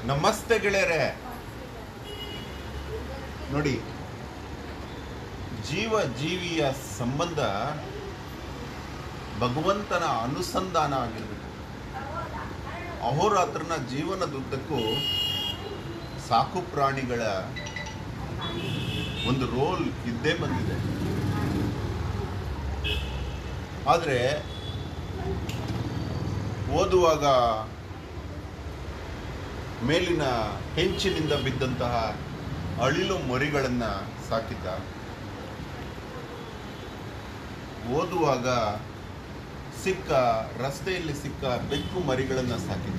ನಮಸ್ತೆ ಗೆಳೆಯರೆ ನೋಡಿ ಜೀವ ಜೀವಿಯ ಸಂಬಂಧ ಭಗವಂತನ ಅನುಸಂಧಾನ ಆಗಿರಬೇಕು ಅಹೋರಾತ್ರನ ಜೀವನದುದ್ದಕ್ಕೂ ಸಾಕು ಪ್ರಾಣಿಗಳ ಒಂದು ರೋಲ್ ಇದ್ದೇ ಬಂದಿದೆ ಆದರೆ ಓದುವಾಗ ಮೇಲಿನ ಹೆಂಚಿನಿಂದ ಬಿದ್ದಂತಹ ಅಳಿಲು ಮರಿಗಳನ್ನು ಸಾಕಿದ್ದ ಓದುವಾಗ ಸಿಕ್ಕ ರಸ್ತೆಯಲ್ಲಿ ಸಿಕ್ಕ ಬೆಕ್ಕು ಮರಿಗಳನ್ನು ಸಾಕಿದ್ದ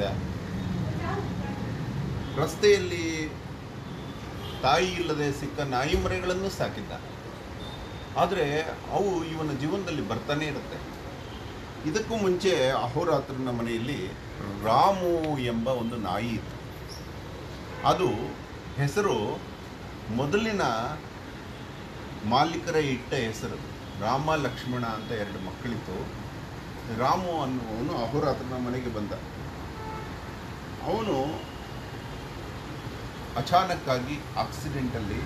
ರಸ್ತೆಯಲ್ಲಿ ತಾಯಿ ಇಲ್ಲದೆ ಸಿಕ್ಕ ನಾಯಿ ಮರಿಗಳನ್ನು ಸಾಕಿದ್ದ ಆದರೆ ಅವು ಇವನ ಜೀವನದಲ್ಲಿ ಬರ್ತಾನೆ ಇರುತ್ತೆ ಇದಕ್ಕೂ ಮುಂಚೆ ಅಹೋರಾತ್ರನ ಮನೆಯಲ್ಲಿ ರಾಮು ಎಂಬ ಒಂದು ನಾಯಿ ಇತ್ತು ಅದು ಹೆಸರು ಮೊದಲಿನ ಮಾಲೀಕರ ಇಟ್ಟ ಹೆಸರು ರಾಮ ಲಕ್ಷ್ಮಣ ಅಂತ ಎರಡು ಮಕ್ಕಳಿತ್ತು ರಾಮು ಅನ್ನುವನು ಅಹೋರಾತ್ರನ ಮನೆಗೆ ಬಂದ ಅವನು ಅಚಾನಕ್ಕಾಗಿ ಆಕ್ಸಿಡೆಂಟಲ್ಲಿ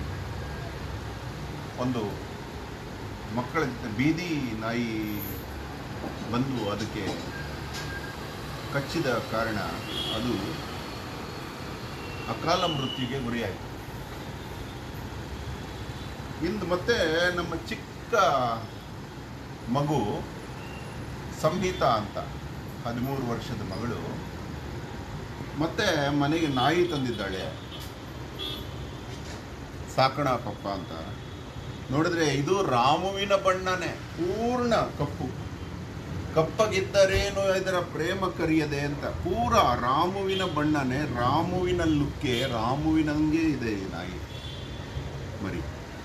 ಒಂದು ಮಕ್ಕಳ ಜೊತೆ ಬೀದಿ ನಾಯಿ ಬಂದು ಅದಕ್ಕೆ ಕಚ್ಚಿದ ಕಾರಣ ಅದು ಅಕಾಲ ಮೃತ್ಯುಗೆ ಗುರಿಯಾಯಿತು ಇಂದು ಮತ್ತೆ ನಮ್ಮ ಚಿಕ್ಕ ಮಗು ಸಂಹಿತ ಅಂತ ಹದಿಮೂರು ವರ್ಷದ ಮಗಳು ಮತ್ತೆ ಮನೆಗೆ ನಾಯಿ ತಂದಿದ್ದಾಳೆ ಸಾಕಣ ಪಪ್ಪ ಅಂತ ನೋಡಿದ್ರೆ ಇದು ರಾಮುವಿನ ಬಣ್ಣನೇ ಪೂರ್ಣ ಕಪ್ಪು ಕಪ್ಪಗಿದ್ದರೇನು ಇದರ ಪ್ರೇಮ ಕರಿಯದೆ ಅಂತ ಪೂರ ರಾಮುವಿನ ಬಣ್ಣನೆ ರಾಮುವಿನ ಲುಕ್ಕೆ ರಾಮುವಿನಂಗೆ ಇದೆ ಈ ನಾಯಿ ಮರಿ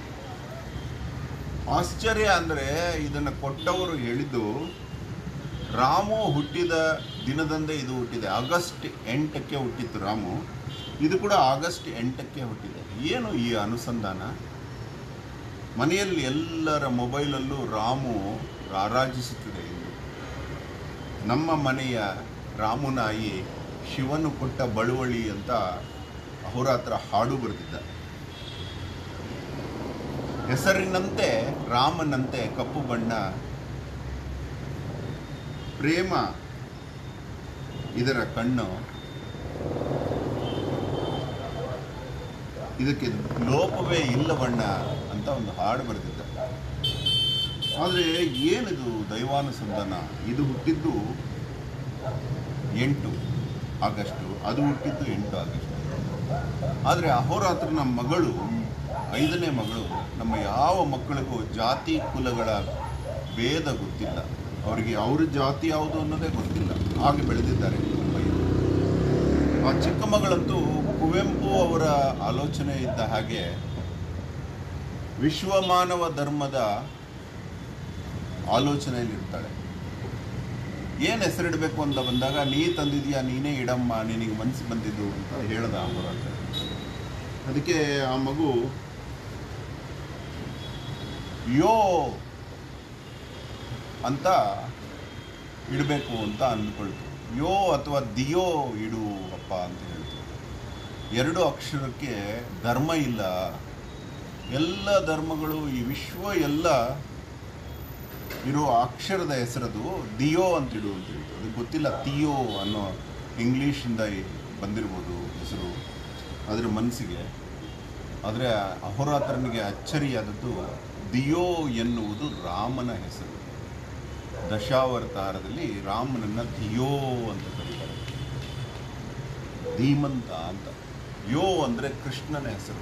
ಆಶ್ಚರ್ಯ ಅಂದರೆ ಇದನ್ನು ಕೊಟ್ಟವರು ಹೇಳಿದ್ದು ರಾಮು ಹುಟ್ಟಿದ ದಿನದಂದೇ ಇದು ಹುಟ್ಟಿದೆ ಆಗಸ್ಟ್ ಎಂಟಕ್ಕೆ ಹುಟ್ಟಿತ್ತು ರಾಮು ಇದು ಕೂಡ ಆಗಸ್ಟ್ ಎಂಟಕ್ಕೆ ಹುಟ್ಟಿದೆ ಏನು ಈ ಅನುಸಂಧಾನ ಮನೆಯಲ್ಲಿ ಎಲ್ಲರ ಮೊಬೈಲಲ್ಲೂ ರಾಮು ರಾರಾಜಿಸುತ್ತಿದೆ ಇಂದು ನಮ್ಮ ಮನೆಯ ರಾಮುನಾಯಿ ಶಿವನು ಕೊಟ್ಟ ಬಳುವಳಿ ಅಂತ ಅಹೋರಾತ್ರ ಹಾಡು ಬರೆದಿದ್ದ ಹೆಸರಿನಂತೆ ರಾಮನಂತೆ ಕಪ್ಪು ಬಣ್ಣ ಪ್ರೇಮ ಇದರ ಕಣ್ಣು ಇದಕ್ಕೆ ಲೋಪವೇ ಇಲ್ಲವಣ್ಣ ಅಂತ ಒಂದು ಹಾಡು ಬರೆದಿದ್ದ ಆದರೆ ಏನಿದು ದೈವಾನುಸಂಧಾನ ಇದು ಹುಟ್ಟಿದ್ದು ಎಂಟು ಆಗಸ್ಟು ಅದು ಹುಟ್ಟಿದ್ದು ಎಂಟು ಆಗಸ್ಟ್ ಆದರೆ ಅಹೋರಾತ್ರನ ಮಗಳು ಐದನೇ ಮಗಳು ನಮ್ಮ ಯಾವ ಮಕ್ಕಳಿಗೂ ಜಾತಿ ಕುಲಗಳ ಭೇದ ಗೊತ್ತಿಲ್ಲ ಅವರಿಗೆ ಅವ್ರ ಜಾತಿ ಯಾವುದು ಅನ್ನೋದೇ ಗೊತ್ತಿಲ್ಲ ಹಾಗೆ ಬೆಳೆದಿದ್ದಾರೆ ಮುಂಬೈಯಲ್ಲಿ ಆ ಚಿಕ್ಕ ಮಗಳಂತೂ ಕುವೆಂಪು ಅವರ ಆಲೋಚನೆ ಇದ್ದ ಹಾಗೆ ವಿಶ್ವಮಾನವ ಧರ್ಮದ ಆಲೋಚನೆಯಲ್ಲಿರ್ತಾಳೆ ಏನು ಹೆಸರಿಡಬೇಕು ಅಂತ ಬಂದಾಗ ನೀ ತಂದಿದ್ಯಾ ನೀನೇ ಇಡಮ್ಮ ನಿನಗೆ ಮನಸ್ಸು ಬಂದಿದ್ದು ಅಂತ ಹೇಳ್ದ ಹೋರಾಟ ಅದಕ್ಕೆ ಆ ಮಗು ಯೋ ಅಂತ ಇಡಬೇಕು ಅಂತ ಅಂದ್ಕೊಳ್ತು ಯೋ ಅಥವಾ ದಿಯೋ ಇಡು ಅಪ್ಪ ಅಂತ ಹೇಳ್ತು ಎರಡು ಅಕ್ಷರಕ್ಕೆ ಧರ್ಮ ಇಲ್ಲ ಎಲ್ಲ ಧರ್ಮಗಳು ಈ ವಿಶ್ವ ಎಲ್ಲ ಇರೋ ಅಕ್ಷರದ ಹೆಸರದು ದಿಯೋ ಅಂತ ಇಡು ಅಂತ ಹೇಳ್ತು ಅದಕ್ಕೆ ಗೊತ್ತಿಲ್ಲ ತಿಯೋ ಅನ್ನೋ ಇಂಗ್ಲೀಷಿಂದ ಬಂದಿರ್ಬೋದು ಹೆಸರು ಅದರ ಮನಸ್ಸಿಗೆ ಆದರೆ ಅಹೋರಾತ್ರನಿಗೆ ಅಚ್ಚರಿಯಾದದ್ದು ದಿಯೋ ಎನ್ನುವುದು ರಾಮನ ಹೆಸರು ದಶಾವತಾರದಲ್ಲಿ ರಾಮನನ್ನ ಧಿಯೋ ಅಂತ ಕರೀತಾರೆ ಧೀಮಂತ ಅಂತ ಯೋ ಅಂದರೆ ಕೃಷ್ಣನ ಹೆಸರು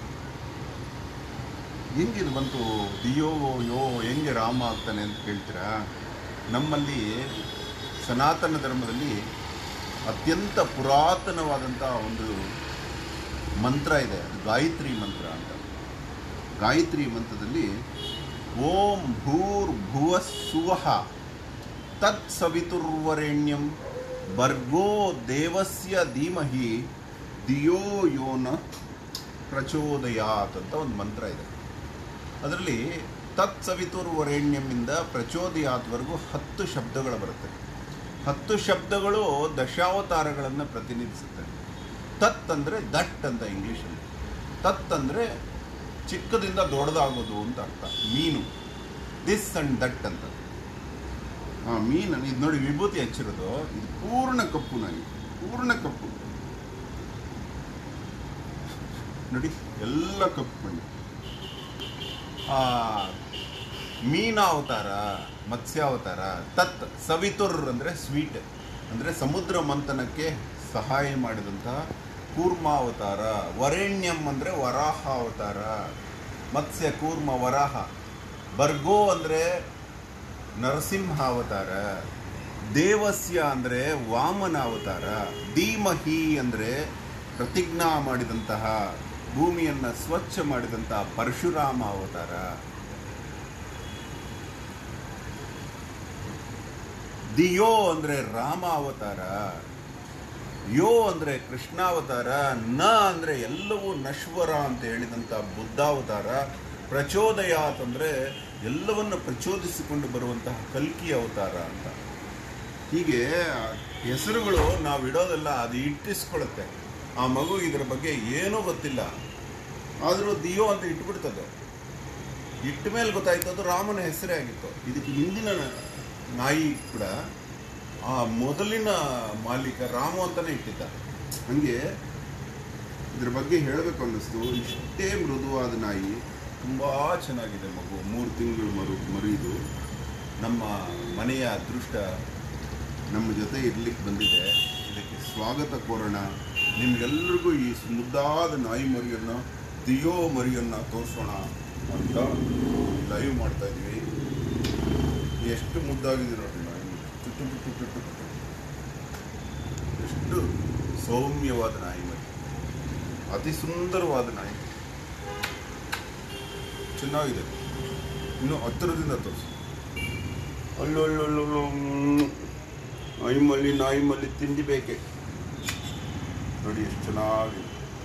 ಹೆಂಗಿದು ಬಂತು ದಿಯೋ ಯೋ ಹೆಂಗೆ ರಾಮ ಆಗ್ತಾನೆ ಅಂತ ಕೇಳ್ತೀರಾ ನಮ್ಮಲ್ಲಿ ಸನಾತನ ಧರ್ಮದಲ್ಲಿ ಅತ್ಯಂತ ಪುರಾತನವಾದಂಥ ಒಂದು ಮಂತ್ರ ಇದೆ ಅದು ಗಾಯತ್ರಿ ಮಂತ್ರ ಅಂತ ಗಾಯತ್ರಿ ಮಂತ್ರದಲ್ಲಿ ಓಂ ಭೂರ್ ಭುವ ಸುವಹ ತತ್ ಸವಿತುರ್ವರೆಣ್ಯಂ ಭರ್ಗೋ ದೇವಸ್ಯ ಧೀಮಹಿ ದಿಯೋ ಯೋನ ಪ್ರಚೋದಯಾತ್ ಅಂತ ಒಂದು ಮಂತ್ರ ಇದೆ ಅದರಲ್ಲಿ ತತ್ ಸವಿತುರ್ವರೆಣ್ಯಮಿಂದ ಪ್ರಚೋದಯಾತ್ವರೆಗೂ ಹತ್ತು ಶಬ್ದಗಳು ಬರುತ್ತೆ ಹತ್ತು ಶಬ್ದಗಳು ದಶಾವತಾರಗಳನ್ನು ಪ್ರತಿನಿಧಿಸುತ್ತೆ ತತ್ ಅಂದರೆ ದಟ್ ಅಂತ ಇಂಗ್ಲೀಷಲ್ಲಿ ತತ್ ಅಂದರೆ ಚಿಕ್ಕದಿಂದ ದೊಡ್ಡದಾಗೋದು ಅಂತ ಅರ್ಥ ಮೀನು ದಿಸ್ ಅಂಡ್ ದಟ್ ಅಂತ ಆ ಮೀನು ಇದು ನೋಡಿ ವಿಭೂತಿ ಹಚ್ಚಿರೋದು ಇದು ಪೂರ್ಣ ಕಪ್ಪು ನನಗೆ ಪೂರ್ಣ ಕಪ್ಪು ನೋಡಿ ಎಲ್ಲ ಕಪ್ಪು ಬಣ್ಣ ಆ ಮೀನಾವತಾರ ಮತ್ಸ್ಯಾವತಾರ ತತ್ ಸವಿತುರ್ ಅಂದರೆ ಸ್ವೀಟ್ ಅಂದರೆ ಸಮುದ್ರ ಮಂಥನಕ್ಕೆ ಸಹಾಯ ಮಾಡಿದಂತಹ ಕೂರ್ಮಾವತಾರ ವರೇಣ್ಯಂ ಅಂದರೆ ವರಾಹ ಅವತಾರ ಮತ್ಸ್ಯ ಕೂರ್ಮ ವರಾಹ ಬರ್ಗೋ ಅಂದರೆ ನರಸಿಂಹ ಅವತಾರ ದೇವಸ್ಯ ಅಂದರೆ ವಾಮನ ಅವತಾರ ಧೀಮಹಿ ಅಂದರೆ ಪ್ರತಿಜ್ಞಾ ಮಾಡಿದಂತಹ ಭೂಮಿಯನ್ನು ಸ್ವಚ್ಛ ಮಾಡಿದಂತಹ ಪರಶುರಾಮ ಅವತಾರ ದಿಯೋ ಅಂದರೆ ರಾಮ ಅವತಾರ ಯೋ ಅಂದರೆ ಕೃಷ್ಣಾವತಾರ ನ ಅಂದರೆ ಎಲ್ಲವೂ ನಶ್ವರ ಅಂತ ಹೇಳಿದಂಥ ಬುದ್ಧಾವತಾರ ಪ್ರಚೋದಯಾತ್ ಅಂದರೆ ಎಲ್ಲವನ್ನು ಪ್ರಚೋದಿಸಿಕೊಂಡು ಬರುವಂತಹ ಕಲ್ಕಿ ಅವತಾರ ಅಂತ ಹೀಗೆ ಹೆಸರುಗಳು ನಾವು ಇಡೋದೆಲ್ಲ ಅದು ಇಟ್ಟಿಸ್ಕೊಳುತ್ತೆ ಆ ಮಗು ಇದರ ಬಗ್ಗೆ ಏನೂ ಗೊತ್ತಿಲ್ಲ ಆದರೂ ದಿಯೋ ಅಂತ ಇಟ್ಬಿಡ್ತದೆ ಇಟ್ಟ ಮೇಲೆ ಗೊತ್ತಾಯ್ತು ಅದು ರಾಮನ ಹೆಸರೇ ಆಗಿತ್ತು ಇದಕ್ಕೆ ಹಿಂದಿನ ನಾಯಿ ಕೂಡ ಆ ಮೊದಲಿನ ಮಾಲೀಕ ರಾಮು ಅಂತಾನೆ ಇಟ್ಟಿದ್ದ ಹಂಗೆ ಇದ್ರ ಬಗ್ಗೆ ಹೇಳಬೇಕು ಅನ್ನಿಸ್ತು ಇಷ್ಟೇ ಮೃದುವಾದ ನಾಯಿ ತುಂಬ ಚೆನ್ನಾಗಿದೆ ಮಗು ಮೂರು ತಿಂಗಳು ಮರು ಮರಿದು ನಮ್ಮ ಮನೆಯ ಅದೃಷ್ಟ ನಮ್ಮ ಜೊತೆ ಇರ್ಲಿಕ್ಕೆ ಬಂದಿದೆ ಇದಕ್ಕೆ ಸ್ವಾಗತ ಕೋರೋಣ ನಿಮ್ಗೆಲ್ರಿಗೂ ಈ ಮುದ್ದಾದ ನಾಯಿ ಮರಿಯನ್ನು ದಿಯೋ ಮರಿಯನ್ನು ತೋರಿಸೋಣ ಅಂತ ಲೈವ್ ಮಾಡ್ತಾ ಇದ್ದೀವಿ ಎಷ್ಟು ಮುದ್ದಾಗಿದೆ ನೋಡಿ ನಾಯಿ ಚುಟ್ಟು ಚುಟ್ಟು ಚುಟ್ಟು ಚುಟ್ಟು. ಎಷ್ಟು ಸೌಮ್ಯವಾದ ನಾಯಿ ಮರಿ ಅತಿ ಸುಂದರವಾದ ನಾಯಿ ಚೆನ್ನಾಗಿದೆ ಇನ್ನು ಹತ್ತಿರದಿಂದ ತೋರಿಸಿ ಅಲ್ಲೊಳ್ಳೊಳ್ಳೊಳ್ಳು ನಾಯಿ ಮಲ್ಲಿ ನಾಯಿ ಮಲ್ಲಿ ತಿಂಡಿ ಬೇಕೆ ನೋಡಿ ಎಷ್ಟು ಚೆನ್ನಾಗಿದೆ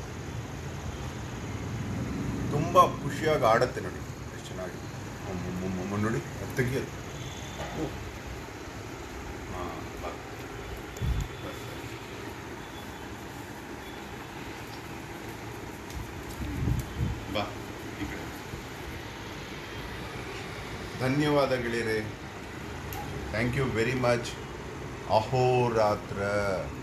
ತುಂಬ ಖುಷಿಯಾಗಿ ಆಡತ್ತೆ ನೋಡಿ ಎಷ್ಟು ಚೆನ್ನಾಗಿದೆ ಅಮ್ಮಮ್ಮಮ್ಮಮ್ಮ ನೋಡಿ ಅದು ತೆಗಿಯೋದು ಓ. ಹಾ, ಬಾ. ಬಾ. ಬಾ ಈ ಕಡೆ ಧನ್ಯವಾದ ಗೆಳೆಯರೆ thank you very much Ahoratra